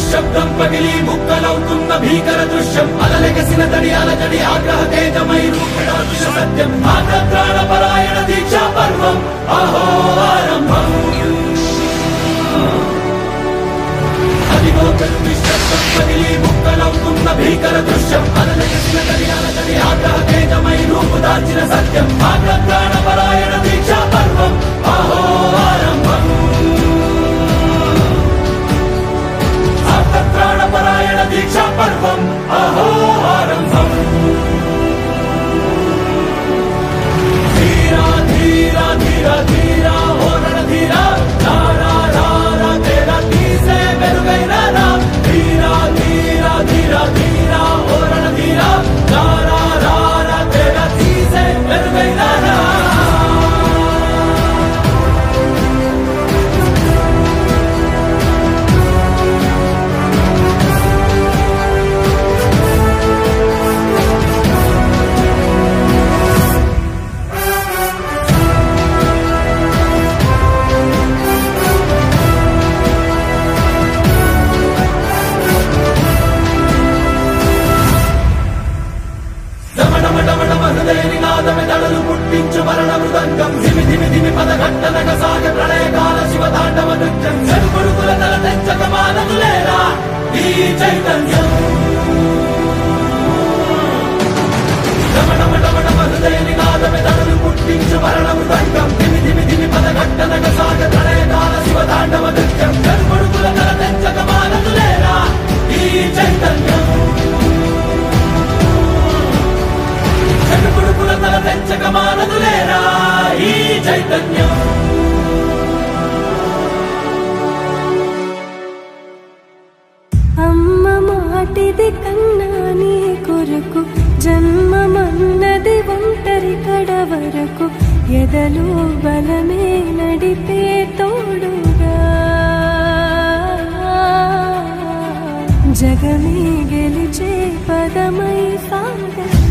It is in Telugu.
నిశ్శబ్దం పగిలి ముక్కలవుతున్న భీకర దృశ్యం అలలెగసిన తడి అలజడి ఆగ్రహ తేజమై రూపడాల్సిన సత్యం ఆగ్రత్రాణ పరాయణ దీక్షా పర్వం అహో ఆరంభం అదిగో పెను నిశ్శబ్దం పగిలి ముక్కలవుతున్న భీకర దృశ్యం అలలెగసిన తడి అలజడి ఆగ్రహ తేజమై రూపుదాల్చిన సత్యం ఆగ్రత్రాణ పరాయణ దీక్షా పర్వం అహో ఆరంభం ప్రాణపరాయణ దీక్షా పర్వం అహో ఆరంభం ధీరా ధీరా ధీరా ధీరా ఓ రణధీరా రారా రారా తేరా తీసే మెరుగైన రా ధీరా ధీరా ధీరా ధీరా ఓ రణధీరా రారా రారా తేరా తీసే మెరుగైన రా డమడమడమడమ హృదయ నినాదమే దడలు పుట్టించు మరణ మృదంగం ధిమి ధిమి ధిమి పదఘట్టనక సాగ ప్రళయకాల శివ తాండవ నృత్యం చెడుపుడుకుల తల తెచ్చక మానదులేరా ఈ చైతన్యం డమడమడమడమ హృదయ నినాదమే దడలు పుట్టించు మరణ మృదంగం ధిమి ధిమి ధిమి పదఘట్టనక సాగ ప్రళయకాల శివ తాండవ నృత్యం చెడుపుడుకుల తల తెచ్చక మానదులేరా ఈ చైతన్యం చెడుపుడుకుల తల తెచ్చక మానదులేరా ఈ చైతన్యం అమ్మ మాటిది కన్నా నీ కొరకు జన్మమన్నది ఒంటరి కడ వరకు ఎదలు బలమే నడిపే తోడుగా జగమే గెలిచే పదమై సాగ